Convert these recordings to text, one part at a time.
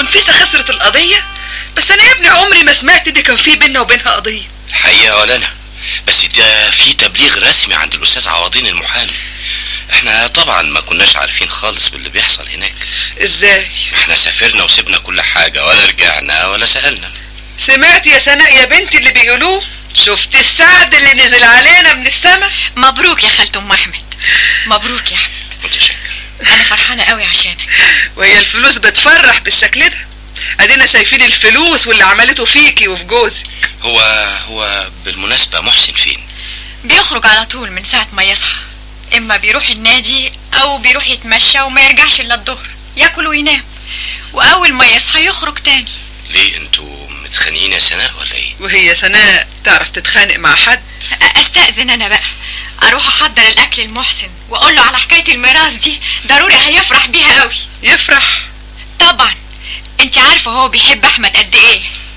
ونفيسة خسرت القضية بس انا يا ابني عمري ما سمعت ان كان في بيننا وبينها قضية حقيقة ولا انا بس ده في تبليغ رسمي عند الاستاذ عوضين المحامي احنا طبعا ما كناش عارفين خالص باللي بيحصل هناك ازاي احنا سافرنا وسيبنا كل حاجة ولا رجعنا ولا سألنا سمعت يا سناء يا بنتي اللي بيقولوه شفت السعد اللي نزل علينا من السما مبروك يا خالة ام احمد مبروك يا احمد متشكر انا فرحانه قوي عشانك وهي الفلوس بتفرح بالشكل ده ادينا شايفين الفلوس واللي عملته فيكي وفي جوزك هو هو بالمناسبة محسن فين بيخرج على طول من ساعه ما يصحى اما بيروح النادي او بيروح يتمشى وما يرجعش الا الظهر ياكل وينام واول ما يصحى يخرج تاني ليه انتوا متخانقين يا سناء ولا ايه وهي سناء تعرف تتخانق مع حد أ- استاذن انا بقى اروح احضر الاكل لمحسن واقول له على حكايه الميراث دي ضروري هيفرح بيها قوي يفرح طبعا انت عارفه هو بيحب احمد قد ايه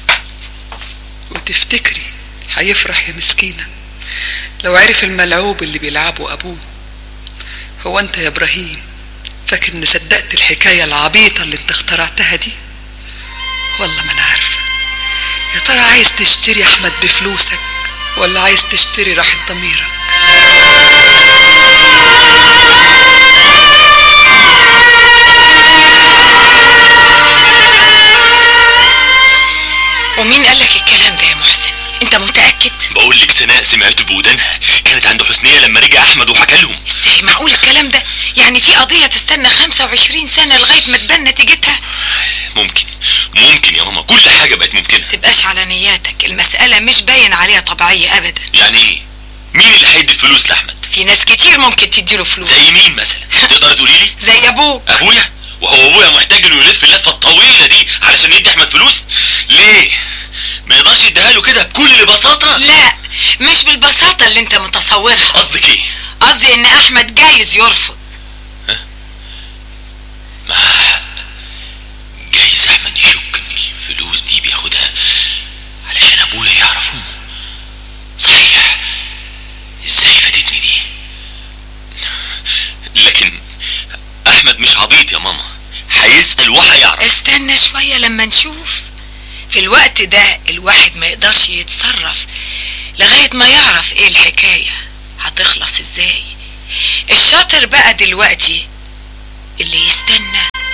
وتفتكري هيفرح يا مسكينة لو عرف الملعوب اللي بيلعبه أبوه هو أنت يا إبراهيم فاكر إن صدقت الحكاية العبيطة اللي أنت اخترعتها دي والله ما أنا عارفة يا ترى عايز تشتري أحمد بفلوسك ولا عايز تشتري راحة ضميرك ومين قال لك الكلام ده يا محسن انت متاكد بقول لك سناء سمعته بودانها كانت عند حسنية لما رجع احمد وحكى لهم ازاي معقول الكلام ده يعني في قضيه تستنى 25 سنه لغايه ما تبان نتيجتها ممكن ممكن يا ماما كل حاجة بقت ممكنة تبقاش على نياتك المساله مش باين عليها طبيعيه ابدا يعني ايه مين اللي هيدي الفلوس لاحمد في ناس كتير ممكن تديله فلوس زي مين مثلا تقدر تقولي لي زي ابوك ابويا وهو ابويا محتاج انه يلف اللفه الطويله دي علشان يدي احمد فلوس ليه ما يقدرش يديها له كده بكل بساطه لا مش بالبساطه اللي انت متصورها قصدك ايه قصدي ان احمد جايز يرفض ما جايز احمد يشك ان الفلوس دي بياخدها علشان ابويا يعرف امه صحيح ازاي فاتتني دي لكن احمد مش عبيط يا ماما هيسال وهيعرف استنى شوية لما نشوف في الوقت ده الواحد ما يقدرش يتصرف لغاية ما يعرف ايه الحكاية هتخلص ازاي الشاطر بقى دلوقتي اللي يستنى